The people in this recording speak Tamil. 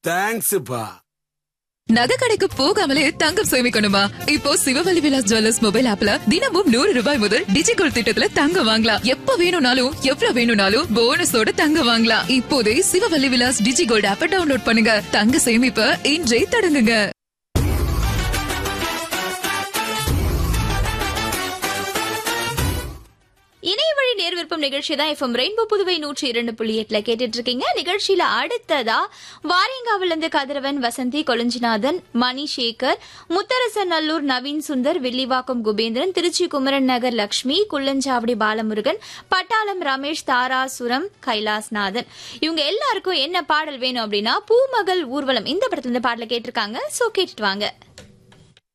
தேங்க்ஸ்ப்பா நகை கடைக்கு போகாமலே தங்கம் சேமிக்கணுமா இப்போ சிவவழி விலாஸ் ஜுவல்லர்ஸ் மொபைல் ஆப்ல தினமும் நூறு ரூபாய் முதல் டிஜிகோல் திட்டத்துல தங்கம் வாங்கலாம் எப்ப வேணும்னாலும் எவ்வளவு வேணும்னாலும் போனஸோட தங்கம் வாங்கலாம் இப்போதே சிவவழி விலாஸ் டிஜிகோல்ட் ஆப்ப டவுன்லோட் பண்ணுங்க தங்க சேமிப்ப இன்றே தொடங்குங்க இணைய வழி நேர் விருப்பம் நிகழ்ச்சி தான் எஃப்எம் ரெயின்போ புதுவை நூற்றி இரண்டு புள்ளி எட்டுல கேட்டுட்டு இருக்கீங்க நிகழ்ச்சியில அடுத்ததா வாரியங்காவில இருந்து கதிரவன் வசந்தி கொளஞ்சிநாதன் மணி சேகர் முத்தரசன் நல்லூர் நவீன் சுந்தர் வில்லிவாக்கம் குபேந்திரன் திருச்சி குமரன் நகர் லட்சுமி குள்ளஞ்சாவடி பாலமுருகன் பட்டாளம் ரமேஷ் தாராசுரம் கைலாஸ்நாதன் இவங்க எல்லாருக்கும் என்ன பாடல் வேணும் அப்படின்னா பூமகள் ஊர்வலம் இந்த படத்துல இருந்து பாடல கேட்டிருக்காங்க சோ கேட்டுட்டு வாங்க